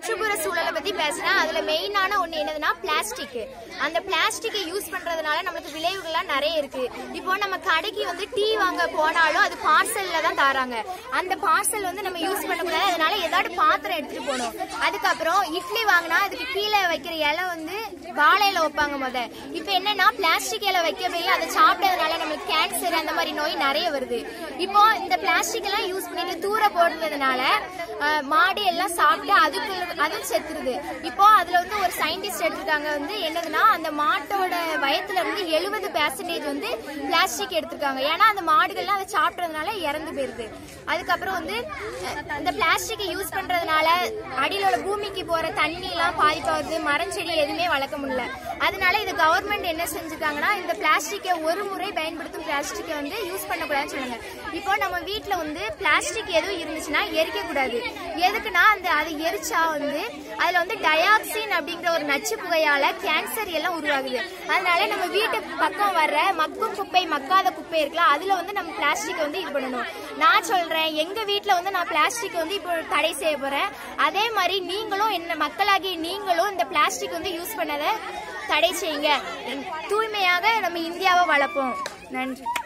சுற்றுப்புற சூழலை பத்தி பேசுறேன் அதுல மெயினான ஒண்ணு என்னதுன்னா பிளாஸ்டிக் அந்த பிளாஸ்டிக்கை யூஸ் பண்றதுனால நம்மளுக்கு விளைவுகள்லாம் நிறைய இருக்கு இப்போ நம்ம கடைக்கு வந்து டீ வாங்க போனாலும் அது பார்சல்ல தான் தராங்க அந்த பார்சல் வந்து நம்ம யூஸ் பண்ணக்கூடாது அதனால ஏதாவது பாத்திரம் எடுத்துட்டு போகணும் அதுக்கப்புறம் இட்லி வாங்கினா அதுக்கு கீழே வைக்கிற இலை வந்து வாழை இலை வைப்பாங்க முத இப்போ என்னன்னா பிளாஸ்டிக் இலை வைக்கவே அதை சாப்பிட்டதுனால நம்மளுக்கு கேன்சர் அந்த மாதிரி நோய் நிறைய வருது இப்போ இந்த பிளாஸ்டிக் எல்லாம் யூஸ் பண்ணிட்டு தூர போடுறதுனால அஹ், மாடு எல்லாம் சாப்பிட்டு அதுக்கு அதுவும் செத்துருது இப்போ அதுல வந்து ஒரு சயின்டிஸ்ட் எடுத்திருக்காங்க வந்து என்னதுன்னா அந்த மாட்டோட வயத்துல இருந்து எழுபது பெர்சன்டேஜ் வந்து பிளாஸ்டிக் எடுத்திருக்காங்க ஏன்னா அந்த மாடுகள்லாம் அதை சாப்பிட்றதுனால இறந்து போயிருது அதுக்கப்புறம் வந்து அஹ், இந்த பிளாஸ்டிக்கை யூஸ் பண்றதுனால அடியில உள்ள பூமிக்கு போற தண்ணி எல்லாம் பாதிப்பாகுது மரம் செடி எதுவுமே வளர்க்க முடியல அதனால இது கவர்மெண்ட் என்ன செஞ்சுருக்காங்கன்னா இந்த பிளாஸ்டிக்கை ஒரு முறை பயன்படுத்தும் பிளாஸ்டிக்கை வந்து யூஸ் பண்ணக்கூடாதுன்னு சொல்லுங்க இப்போ நம்ம வீட்ல வந்து பிளாஸ்டிக் எதுவும் இருந்துச்சுன்னா எரிக்க கூடாது எதுக்குன்னா அந்த அதை எரிச்சா வந்து அதுல வந்து டயாக்சின் அப்படிங்கிற ஒரு நச்சு புகையால கேன்சர் எல்லாம் உருவாகுது அதனால நம்ம வீட்டு பக்கம் வர்ற மக்கும் குப்பை மக்காத குப்பை இருக்குல்ல அதுல வந்து நம்ம பிளாஸ்டிக் வந்து இது பண்ணணும் நான் சொல்றேன் எங்க வீட்ல வந்து நான் பிளாஸ்டிக் வந்து இப்போ தடை செய்ய போறேன் அதே மாதிரி நீங்களும் என்ன மக்களாகிய நீங்களும் இந்த பிளாஸ்டிக் வந்து யூஸ் பண்ணதை தடை செய்யுங்க தூய்மையாக நம்ம இந்தியாவை வளர்ப்போம் நன்றி